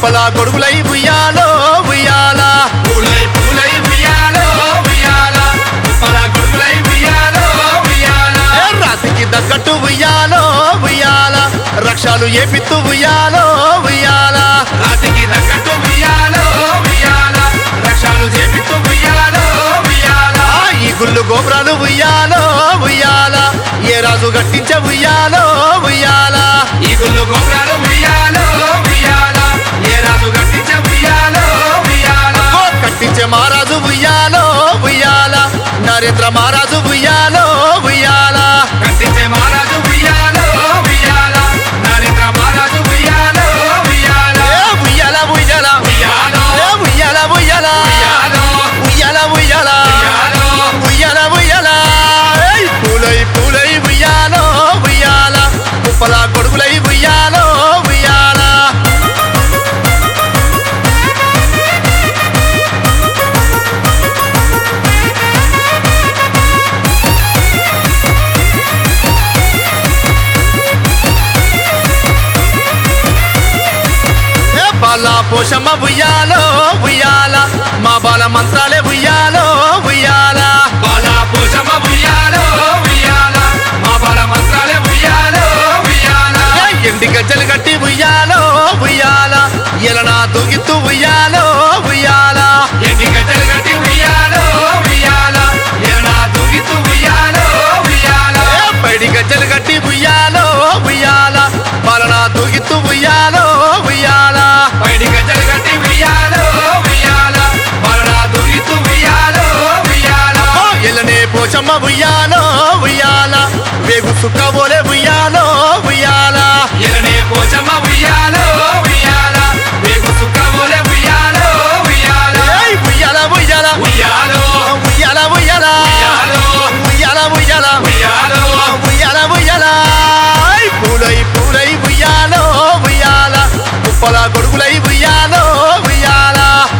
ఉప్పల గొడుగులై ఉయ్యాలో ఉయ్యాల పూలై పూలై ఉయ్యాలో ఉయ్యాల ఉప్పల గొడుగులై ఉయ్యాలో ఉయ్యాల ఏ రాతికి తగ్గట్టు ఉయ్యాలో ఉయ్యాల రక్షాలు ఏపిత్తు ఉయ్యాలో ఉయ్యాల రాతికి తగ్గట్టు ఉయ్యాలో ఉయ్యాల రక్షాలు చేపిస్తూ ఉయ్యాలో ఉయ్యాల ఆ ఈ గుళ్ళు గోపురాలు ఉయ్యాలో ఉయ్యాల ఏ రాజు గట్టించే ఉయ్యాలో ఉయ్యాల ఈ గుళ్ళు గోపురాలు ఉయ్యాలో ఉయ్యాల ఏ రాజు కట్టించే ఉయ్యాలో ఉయ్యాల ఓ కట్టించే మహారాజు ఉయ్యాలో ఉయ్యాల నరేంద్ర మహారాజు ఉయ్యాలో ఉయ్యాల కట్టించే మహారాజు ఉయ్యాలో ఉయ్యాల నరేంద్ర మహారాజు ఉయ్యాలో ఉయ్యాల ఏ ఉయ్యాల ఉయ్యాల ఉయ్యాలో ఏ ఉయ్యాల ఉయ్యాల ఉయ్యాలో ఉయ్యాల ఉయ్యాల ఉయ్యాలో ఉయ్యాల ఉయ్యాల ఏయ్ పూలై పూలై ఉయ్యాలో ఉయ్యాల ఉప్పల గొడుగులై ఉయ్యాలో ఉయ్యాల ఏ బాల పోషమ్మ ఉయ్యాలో ఉయ్యాల మా బాల మంత్రాలే ఉయ్యాలో ఉయ్యాల బాల పోషమ్మ ఉయ్యాలో ఉయ్యాల మా బాల మంత్రాలే ఉయ్యాలో ఉయ్యాల ఏ ఎండి గజ్జలు కట్టి ఉయ్యాలో ఉయ్యాల ఎలనా దూగిత్తు ఉయ్యాలో ఉయ్యాల ఎన్ని గడ్డలు కట్టి ఉయ్యాలో ఉయ్యాల ఎరనా దూగితూ ఉయ్యాలో ఉయ్యాల ఏ పైడి గజ్జలు కట్టి ఉయ్యాలో ఉయ్యాల పలనా దూగిత్తు ఉయ్యాలో ఉయ్యాల బయటి గడ్డలు కట్టి ఉయ్యాలో ఉయ్యాల బలనా దూగితూ ఉయ్యాలో ఉయ్యాల ఓ ఎలనే పోచమ్మ ఉయ్యాలో ఉయ్యాల వేగు సుక్క బోలే ఉయ్యాలో ఉయ్యాల ఎలనే పోచమ్మ ఉయ్యాలో ఉయ్యాల వేగు సుఖమోలే ఉయ్యాలో ఉయ్యాల ఏయ్ ఉయ్యాల ఉయ్యాల ఉయ్యాలో ఉయ్యాల ఉయ్యాల ఉయ్యాలో ఉయ్యాల ఉయ్యాల ఉయ్యాలో ఉయ్యాల ఉయ్యాల ఐ పూలై పూలై ఉయ్యాలో ఉయ్యాల ఉప్పల గొడుగులై ఉయ్యాలో ఉయ్యాల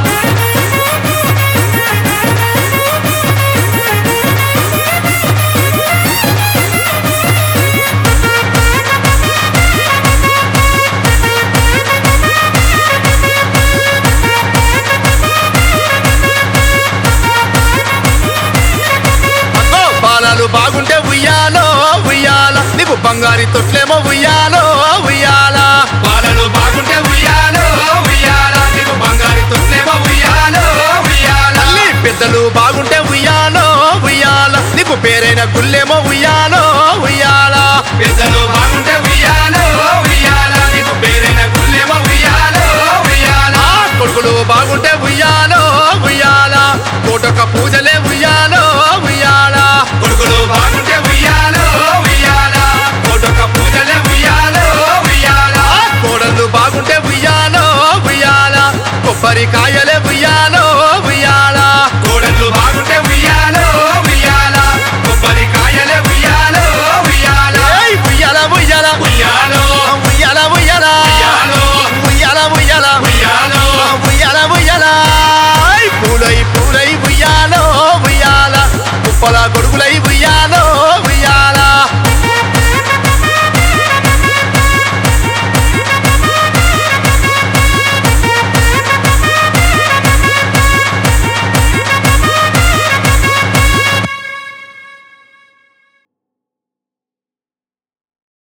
అగ్గో పాలాలు బాగుంటే ఉయ్యాలో ఉయ్యాల నీకు బంగారి తొట్లేమో ఉయ్యాలో ఉయ్యాల పాలలు బాగుంటే ఉయ్యాలో ఉయ్యాల నీకు బంగారు తొట్లేమో ఉయ్యాలో ఉయ్యాల తల్లి పెద్దలు బాగుంటే ఉయ్యాలో ఉయ్యాల నీకు పేరైన గుళ్ళేమో ఉయ్యాలో ఉయ్యాల పెద్దలు బాగుంటే ఉయ్యాలో